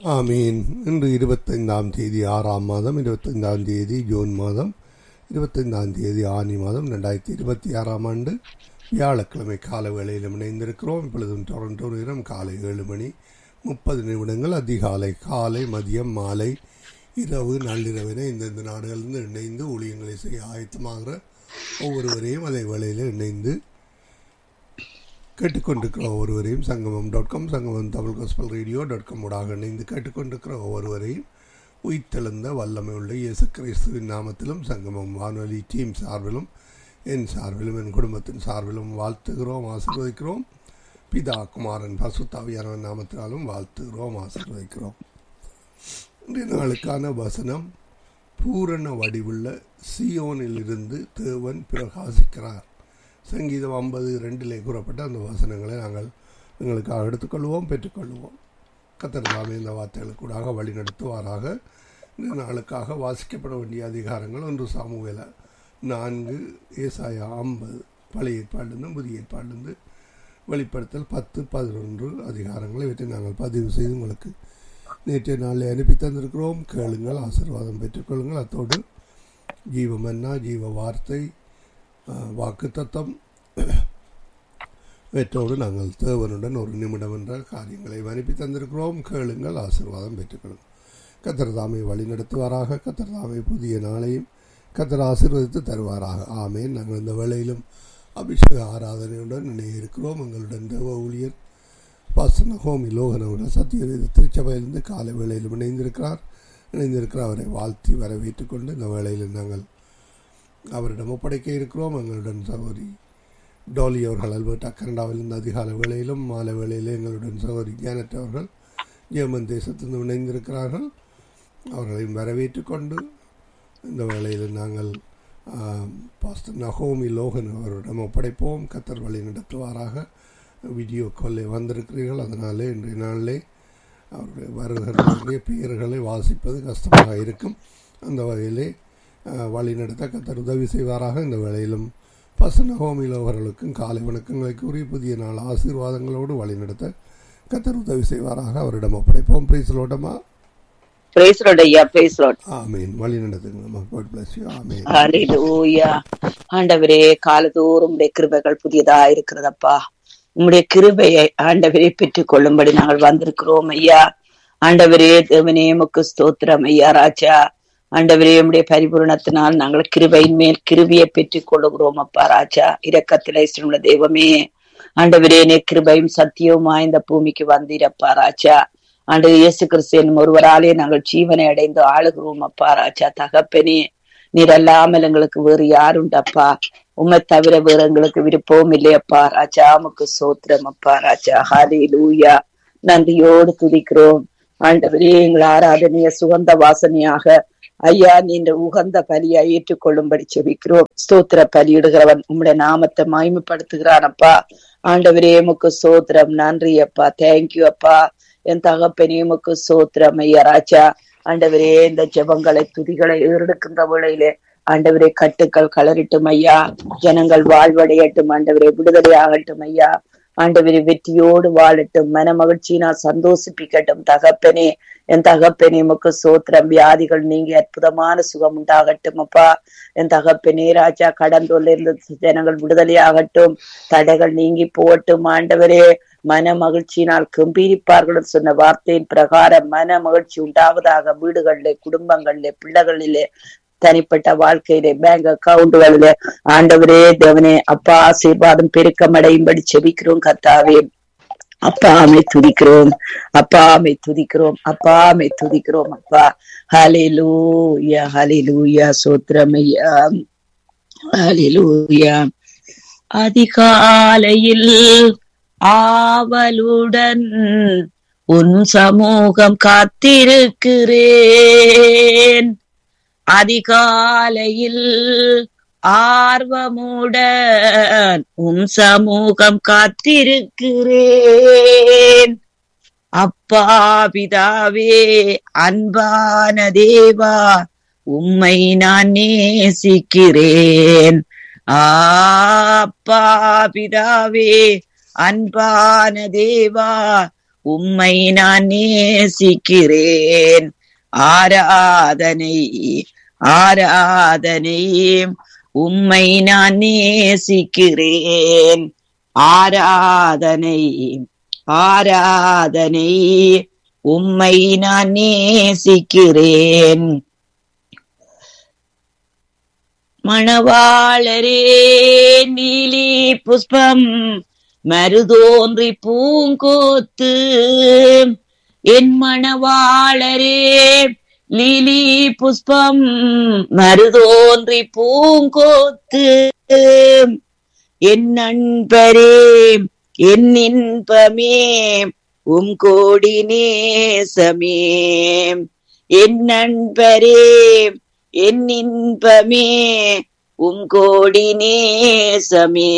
ஆமீன் இன்று இருபத்தைந்தாம் தேதி ஆறாம் மாதம் இருபத்தைந்தாம் தேதி ஜூன் மாதம் இருபத்தைந்தாம் தேதி ஆனி மாதம் ரெண்டாயிரத்தி இருபத்தி ஆறாம் ஆண்டு வியாழக்கிழமை கால வேளையிலும் இணைந்திருக்கிறோம் இப்பொழுதும் டொரண்டோ நேரம் காலை ஏழு மணி முப்பது நிமிடங்கள் அதிகாலை காலை மதியம் மாலை இரவு நள்ளிரவின இந்தந்த நாடுகளிலிருந்து இணைந்து ஊழியங்களை செய்ய ஆயத்தமாகிற ஒவ்வொருவரையும் அதே வேளையில் இணைந்து கேட்டுக்கொண்டிருக்கிற ஒவ்வொருவரையும் சங்கமம் dot com Sangamam Tamil gospel radio dot com ஊடாக இணைந்து கேட்டுக்கொண்டிருக்கிற ஒவ்வொருவரையும் உயிர்த்தெழுந்த வல்லமை உள்ள இயேசு கிறிஸ்துவின் நாமத்திலும் சங்கமம் வானொலி டீம் சார்பிலும் என் சார்பிலும் என் குடும்பத்தின் சார்பிலும் வாழ்த்துகிறோம் ஆசீர்வதிக்கிறோம் பிதா குமாரன் பசுத்தாவியான நாமத்தினாலும் வாழ்த்துகிறோம் ஆசீர்வதிக்கிறோம் இன்றைய நாளுக்கான வசனம் பூரண வடிவுள்ள சியோனிலிருந்து தேவன் பிரகாசிக்கிறார் சங்கீதம் ஐம்பது ரெண்டிலே கூறப்பட்ட அந்த வசனங்களை நாங்கள் எங்களுக்காக எடுத்துக்கொள்வோம் பெற்றுக்கொள்வோம் கத்தர் தாமே இந்த வார்த்தைகளுக்கூடாக வழி நடத்துவாராக இந்த நாளுக்காக வாசிக்கப்பட வேண்டிய அதிகாரங்கள் ஒன்று சாமுவேல நான்கு ஏசாயா ஐம்பது பழைய ஏற்பாடுலேருந்து புதிய ஏற்பாடுலேருந்து வெளிப்படுத்தல் பத்து பதினொன்று அதிகாரங்களை இவற்றை நாங்கள் பதிவு செய்து உங்களுக்கு நேற்றைய நாளில் அனுப்பி தந்திருக்கிறோம் கேளுங்கள் ஆசீர்வாதம் பெற்றுக்கொள்ளுங்கள் அத்தோடு ஜீவமன்னா ஜீவ வார்த்தை வாக்கு தத்தம் வெற்றோடு நாங்கள் தேவனுடன் ஒரு நிமிடம் என்ற காரியங்களை அனுப்பி தந்திருக்கிறோம் கேளுங்கள் ஆசீர்வாதம் பெற்றுக்கொள்ளுங்கள் கத்திரதாமை வழி நடத்துவாராக கத்திரதாமை புதிய நாளையும் கத்திர ஆசீர்வதித்து தருவாராக ஆமேன் நாங்கள் இந்த வேளையிலும் அபிஷேக ஆராதனையுடன் இணையிருக்கிறோம் எங்களுடன் தேவ ஊழியர் பாசன ஹோமி லோகன் அவர்கள் சத்தியவேத திருச்சபையிலிருந்து காலை வேளையிலும் இணைந்திருக்கிறார் இணைந்திருக்கிற அவரை வாழ்த்தி வரவேற்றுக் கொண்டு இந்த வேளையில் நாங்கள் அவரிடம் ஒப்படைக்க இருக்கிறோம் எங்களுடன் சகோதரி டோலி அவர்கள் அல்பர்டா கனடாவிலிருந்து அதிகால வேளையிலும் மாலை வேளையிலே எங்களுடன் சகோதரி ஜானட் அவர்கள் ஜெர்மன் தேசத்திலிருந்து இணைந்திருக்கிறார்கள் அவர்களையும் வரவேற்றுக் கொண்டு இந்த வேளையில் நாங்கள் பாஸ்டர் நகோமி லோகன் அவரிடம் ஒப்படைப்போம் கத்தர் வழி நடத்துவாராக வீடியோ காலே வந்திருக்கிறீர்கள் அதனாலே இன்றைய நாளிலே அவருடைய வருகிறவர்களுடைய பெயர்களை வாசிப்பது கஷ்டமாக இருக்கும் அந்த வகையிலே வழி நடத்த கத்தர் உதவி செய்வாராக இந்த வேளையிலும் பசன ஹோமில் அவர்களுக்கும் காலை வணக்கங்களை கூறி புதிய நாள் ஆசீர்வாதங்களோடு வழி நடத்த கத்தர் உதவி செய்வாராக அவரிடம் ஒப்படைப்போம் பிரைஸ்லோட்டமா ஆமீன் வழி நடத்துங்க காட் பிளஸ் யூ ஆமீன் ஹalleluya ஆண்டவரே காலதோறும் உடைய கிருபைகள் புதியதா இருக்கிறதப்பா உம்முடைய கிருபையை ஆண்டவரே பெற்றுக் கொள்ளும்படி நாங்கள் வந்திருக்கிறோம் ஐயா ஆண்டவரே தேவனே முக்கு ஸ்தோத்திரம் ஐயா ராஜா ஆண்டவரே உடைய பரிபூரணத்தினால் நாங்கள் கிருபையின் மேல் கிருபியை பெற்றுக் கொள்ளுகிறோம் அப்பா ராஜா இரக்கத்திலே உள்ள தெய்வமே ஆண்டவரே நே கிருபையும் சத்தியவுமா இந்த பூமிக்கு வந்தீரப்பா ராஜா ஆண்டு இயேசு கிறிஸ்து என்னும் ஒருவராலே நாங்கள் ஜீவனை அடைந்து ஆளுகிறோம் அப்பா ராஜா தகப்பனே நீர் அல்லாமல் எங்களுக்கு வேறு யாருண்டப்பா உண்மை தவிர வேற எங்களுக்கு விருப்பவும் இல்லையப்பா ராஜா உமக்கு சோத்திரம் அப்பா ராஜா ஹாரி லூயா நன்றியோடு துதிக்கிறோம் ஆண்டவரே எங்கள் ஆராதனைய சுகந்த வாசனையாக ஐயா நீண்ட உகந்த பலியா ஏற்றுக்கொள்ளும்படி செபிக்கிறோம் ஸ்தோத்திர பலியிடுகிறவன் உம்முடைய நாமத்தை மகிமைப்படுத்துகிறானப்பா ஆண்டவரே உமக்கு சோத்திரம் நன்றி அப்பா தேங்க்யூ அப்பா என் தகப்பனே உமக்கு சோத்திரம் ஐயா ராஜா ஆண்டவரே இந்த ஜெபங்களை துதிகளை ஏறெடுக்கின்ற வேளையிலே ஆண்டவரே கட்டுக்கள் கலரட்டும் ஐயா ஜனங்கள் வாழ்வடையட்டும் ஆண்டவரே விடுதலை ஆகட்டும் ஐயா ஆண்டவரே வெற்றியோடு வாழட்டும் மன மகிழ்ச்சியினால் சந்தோஷிப்பிக்கட்டும் தகப்பனே என் தகப்பனே முக்கு சோத்திரம் வியாதிகள் நீங்கி அற்புதமான சுகம் உண்டாகட்டும் அப்பா என் தகப்பனே ராஜா கடந்தோல்ல இருந்து ஜனங்கள் விடுதலையாகட்டும் தடைகள் நீங்கி போகட்டும் ஆண்டவரே மன மகிழ்ச்சியினால் கம்பீரிப்பார்கள் சொன்ன வார்த்தையின் பிரகாரம் மன மகிழ்ச்சி உண்டாவதாக வீடுகளிலே குடும்பங்களிலே பிள்ளைகளிலே தனிப்பட்ட வாழ்க்கையிலே பேங்க் அக்கவுண்டுகளில ஆண்டவரே தேவனே அப்பா ஆசீர்வாதம் பெருக்கமடையும்படி செபிக்கிறோம் கத்தாவே அப்பாமை துதிக்கிறோம் அப்பாமை துதிக்கிறோம் அப்பாமை துதிக்கிறோம் அப்பா ஹலிலூயா ஹலிலூயா சோத்திரமையா ஹலிலூயா அதிகாலையில் ஆவலுடன் உன் சமூகம் காத்திருக்கிறேன் அதிகாலையில் ஆர்வமுடன் உம் சமூகம் காத்திருக்கிறேன் அப்பா பிதாவே அன்பான தேவா உம்மை நான் நேசிக்கிறேன் அப்பா பிதாவே அன்பான தேவா உம்மை நான் நேசிக்கிறேன் ஆராதனை ஆராதனை உம்மை நான் நேசிக்கிறேன் ஆராதனை ஆராதனை உம்மை நான் நேசிக்கிறேன் மணவாளரே நீலி புஷ்பம் மருதோன்றி பூங்கோத்து என் மணவாளரே லீலி புஷ்பம் மருதோன்றி பூங்கோத்து என் நண்பரே என் இன்பமே உம் கோடி நேசமே என் நண்பரே என் இன்பமே உம் கோடி நேசமே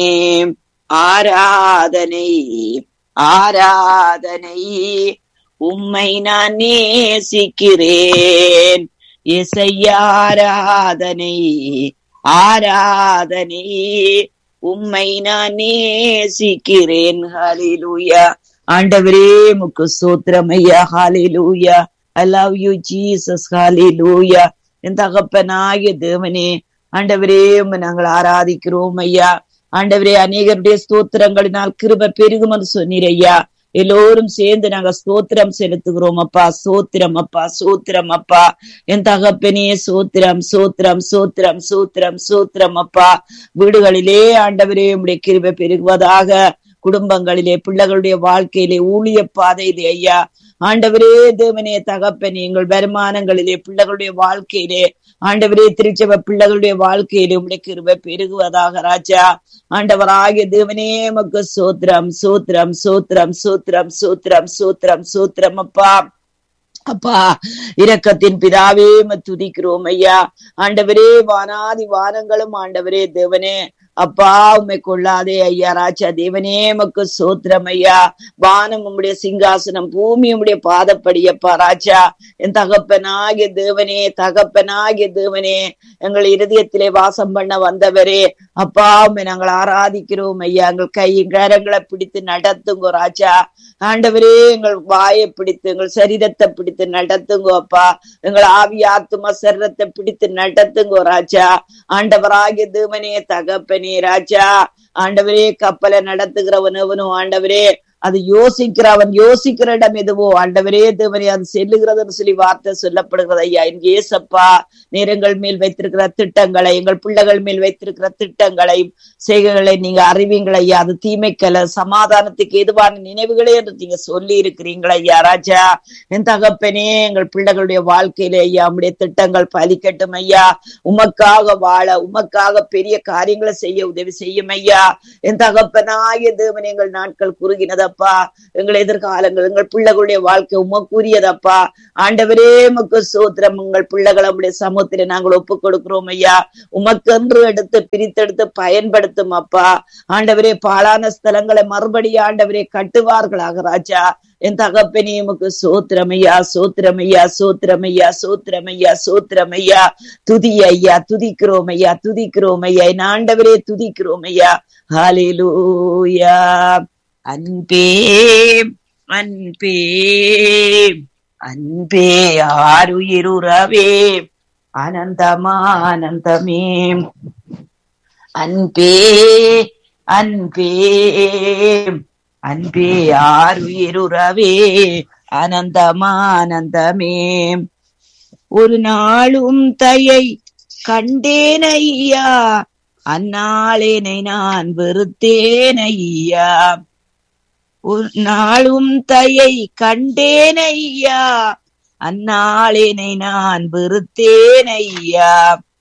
ஆராதனை ஆராதனை உம்மை நான் நேசிக்கிறேன் இசையாராதனை ஆராதனை உம்மை நான் நேசிக்கிறேன் ஹalleluya ஆண்டவரே முக்கு சோத்திரம் ஐயா ஹalleluya I love you Jesus hallelujah என் தகப்பனாகிய தேவனே ஆண்டவரே உம்மை நாங்கள் ஆராதிக்கிறோம் ஐயா ஆண்டவரே அநேகருடைய ஸ்தோத்திரங்களினால் கிருப பெருகும் என்று சொன்னீர் ஐயா எல்லோரும் சேர்ந்து நாங்க ஸ்தோத்திரம் செலுத்துகிறோம் அப்பா சோத்திரம் அப்பா சோத்திரம் அப்பா என் தகப்பனே சோத்திரம் சோத்திரம் சோத்திரம் சோத்திரம் சோத்திரம் அப்பா வீடுகளிலே ஆண்டவரே உம்முடைய கிருபை பெருகுவதாக குடும்பங்களிலே பிள்ளைகளுடைய வாழ்க்கையிலே ஊழிய பாதையிலே ஐயா ஆண்டவரே தேவனே தகப்பனே எங்கள் வருமானங்களிலே பிள்ளைகளுடைய வாழ்க்கையிலே ஆண்டவரே திருச்சபை பிள்ளைகளுடைய வாழ்க்கையிலே உம்முடைய கிருபை பெருகுவதாக ராஜா ஆண்டவராகிய தேவனே மக்கு சோத்திரம் சோத்திரம் சோத்திரம் சோத்திரம் சோத்திரம் சோத்திரம் சோத்திரம் அப்பா அப்பா இரக்கத்தின் பிதாவே துதிக்கிறோம் ஐயா ஆண்டவரே வானாதி வானங்களும் ஆண்டவரே தேவனே அப்பா உண்மை கொள்ளாதே ஐயா ராஜா தேவனே மக்கு சோத்திரம் ஐயா வானம் உம்முடைய சிங்காசனம் பூமி உம்முடைய பாதப்படி அப்பா ராஜா என் தகப்பனாகிய தேவனே தகப்பனாகிய தேவனே எங்கள் இருதயத்திலே வாசம் பண்ண வந்தவரே அப்பா உண்மை நாங்கள் ஆராதிக்கிறோம் ஐயா எங்கள் கை கரங்களை பிடித்து நடத்துங்க ராஜா ஆண்டவரே எங்கள் வாயை பிடித்து எங்கள் சரீரத்தை பிடித்து நடத்துங்க அப்பா எங்கள் ஆவி ஆத்தும சரீரத்தை பிடித்து நடத்துங்க ராஜா ஆண்டவராகிய தேவனே தகப்பனே ராஜா ஆண்டவரே கப்பலை நடத்துகிறவன் எவனும் ஆண்டவரே அது யோசிக்கிற அவன் யோசிக்கிற இடம் எதுவோ ஆண்டவரே தேவனே அது செல்லுகிறதுன்னு சொல்லி வார்த்தை சொல்லப்படுகிறது ஐயா என் ஏசப்பா நேரங்கள் மேல் வைத்திருக்கிற திட்டங்களை எங்கள் பிள்ளைகள் மேல் வைத்திருக்கிற திட்டங்களை செய்கைகளை நீங்க அறிவீங்கள் ஐயா அது தீமைக்கல சமாதானத்துக்கு எதுவான நினைவுகளே என்று நீங்க சொல்லி இருக்கிறீங்களா ஐயா ராஜா என் தகப்பனே எங்கள் பிள்ளைகளுடைய வாழ்க்கையில ஐயா உம்முடைய திட்டங்கள் பலிக்கட்டும் ஐயா உமக்காக வாழ உமக்காக பெரிய காரியங்களை செய்ய உதவி செய்யும் ஐயா என் தகப்பனாகிய தேவன் எங்கள் நாட்கள் குறுகினதப்பா எங்கள் எதிர்காலங்கள் எங்கள் பிள்ளைகளுடைய வாழ்க்கை உமக்குரியதப்பா ஆண்டவரே உமக்கு சோத்திரம் உங்கள் பிள்ளைகளை உடைய சமூகத்திலே நாங்கள் ஒப்பு கொடுக்கிறோம் ஐயா உமக்கென்று எடுத்து பிரித்தெடுத்து பயன்படுத்தும் அப்பா ஆண்டவரே பாழான ஸ்தலங்களை மறுபடியும் ஆண்டவரே கட்டுவார்களாக ராஜா என் தகப்பனே உமக்கு சோத்திரமையா சோத்திரமையா சோத்திரமையா சோத்திரமையா சோத்திரமையா துதி ஐயா துதிக்கிறோம் ஐயா துதிக்கிறோம் ஐயா என் ஆண்டவரே துதிக்கிறோம் ஐயா ஹalleluya அன்பே அன்பே அன்பே ஆருயிருறவே அனந்தமானந்தமே அன்பே அன்பே அன்பே ஆருயிருறவே அனந்தமானந்தமே ஒரு நாளும் தயை கண்டேன் ஐயா அந்நாளேனை நான் வெறுத்தேன் ஐயா ஒரு நாளும் தயை கண்டேன் ஐயா அந்நாளேனை நான் வெறுத்தேன் ஐயா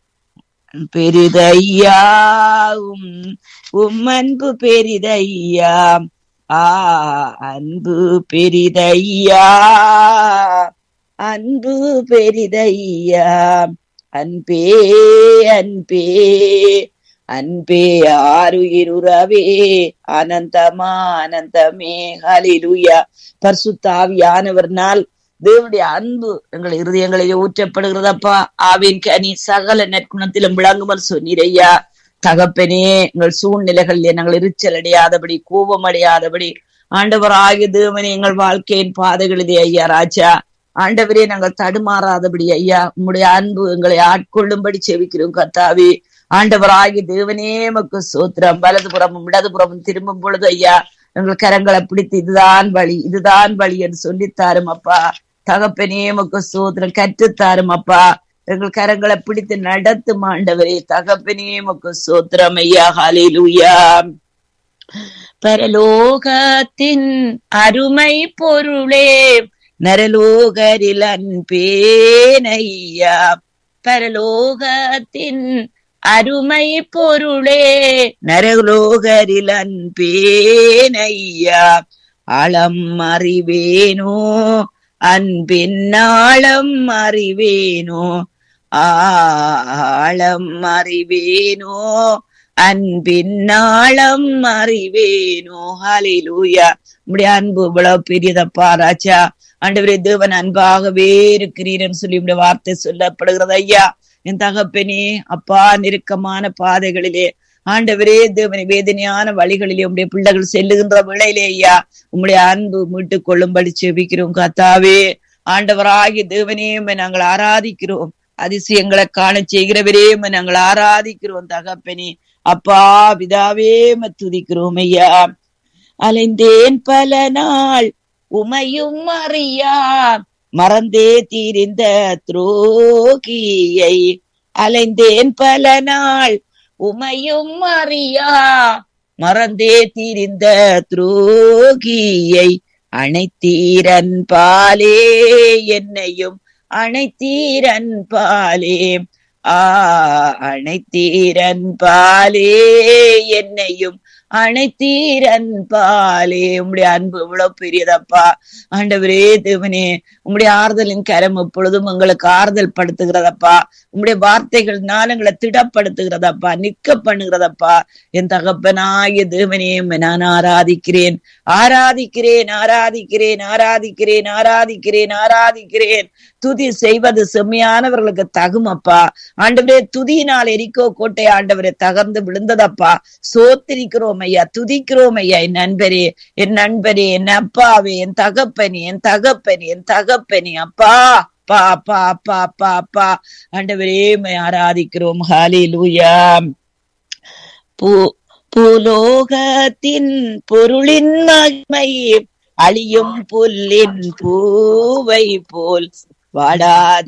பெரிதையா உம் உம் அன்பு பெரிதையா ஆ அன்பு பெரிதையா அன்பு பெரிதையா அன்பே அன்பே அன்பே ஆறுயிருறவே அனந்தமா அனந்தமே ஹலிலுயா பர்சுத்தாவியானவர்னால் தேவனுடைய அன்பு எங்கள் இருதயங்களிலே ஊற்றப்படுகிறதப்பா ஆவின் கனி சகல நற்குணத்திலும் விளங்குமல் சொன்னீரையா தகப்பனே எங்கள் சூழ்நிலைகளிலே நாங்கள் எரிச்சல் அடையாதபடி கோபம் அடையாதபடி ஆண்டவராகிய தேவனே எங்கள் வாழ்க்கையின் பாதைகளிலே ஐயா ராஜா ஆண்டவரே நாங்கள் தடுமாறாதபடி ஐயா உம்முடைய அன்பு எங்களை ஆட்கொள்ளும்படி செவிக்கிறோம் கத்தாவே ஆண்டவராகிய தேவனே மக்கு சோத்திரம் வலதுபுறமும் இடதுபுறமும் திரும்பும் பொழுது ஐயா எங்கள் கரங்களை பிடித்து இதுதான் வழி இதுதான் வழி என்று சொல்லித்தாரும் அப்பா தகப்பனே மக்கு சோத்திரம் கற்றுத்தாரும் அப்பா எங்கள் கரங்களை பிடித்து நடத்தும் ஆண்டவரே தகப்பனே மக்கு சோத்திரம் ஐயா ஹalleluya பரலோகத்தின் அருமை பொருளே நரலோகரில் அன்பேனையா பரலோகத்தின் அருமை பொருளே நரலோகரில் அன்பேனையா ஆழம் அறிவேனோ அன்பின் ஆழம் அறிவேனோ ஆழம் அறிவேனோ அன்பின் ஆழம் அறிவேனோ ஹalleluya உம்முடைய அன்பு இவ்வளவு பெரியதப்பா ராஜா ஆண்டவரே தேவன் அன்பாகவே இருக்கிறீர்னு சொல்லி உடைய வார்த்தை சொல்லப்படுகிறது ஐயா என் தகப்பனே அப்பா நெருக்கமான பாதைகளிலே ஆண்டவரே தேவனை வேதனையான வழிகளிலே உம்முடைய பிள்ளைகள் செல்லுகின்ற வேளையிலே ஐயா உம்முடைய அன்பு மீட்டுக் கொள்ளும்படி செபிக்கிறோம் கத்தாவே ஆண்டவராகிய தேவனே உம்மை நாங்கள் ஆராதிக்கிறோம் அதிசயங்களை காண செய்கிறவரே உம்மை நாங்கள் ஆராதிக்கிறோம் தகப்பனே அப்பா பிதாவே உம்மை துதிக்கிறோம் ஐயா அலைந்தேன் பல நாள் உமையும் அறியா மறந்தே தீரிந்த துரோகியை அலைந்தேன் பல நாள் உமையும் அறியா மறந்தே தீரிந்த துரோகியை அணைத்தீரன் பாலே என்னையும் அணைத்தீரன் பாலே ஆ அணைத்தீரன் பாலே என்னையும் அணைத்தீரன் பாலே உம்முடைய அன்பு இவ்வளவு பெரியதப்பா ஆண்டவரே தேவனே உம்முடைய ஆறுதலின் கரம் எப்பொழுதும் எங்களுக்கு ஆறுதல் படுத்துகிறதப்பா உம்முடைய வார்த்தைகள்னால எங்களை திடப்படுத்துகிறதப்பா நிக்க பண்ணுகிறதப்பா என் தகப்பனாகிய தேவனே உம்மை நான் ஆராதிக்கிறேன் ஆராதிக்கிறேன் ஆராதிக்கிறேன் ஆராதிக்கிறேன் ஆராதிக்கிறேன் ஆராதிக்கிறேன் துதி செய்வது செம்மையானவர்களுக்கு தகுமப்பா ஆண்டவரே துதியினால் எரிக்கோ கோட்டை ஆண்டவரே தகர்ந்து விழுந்ததப்பா சோத்திரிக்கிறோம் ஐயா துதிக்கிறோம் ஐயா என் நண்பரே என் நண்பரே என் அப்பாவே என் தகப்பனே என் தகப்பனே என் தகப்பனே அப்பா அப்பா அப்பா அப்பா அப்பா அப்பா ஆண்டவரே உம்மை ஆராதிக்கிறோம் ஹாலே லூயா பூ பூலோகத்தின் பொருளின் மகிமை அழியும் புல்லின் பூவை போல் வாடாத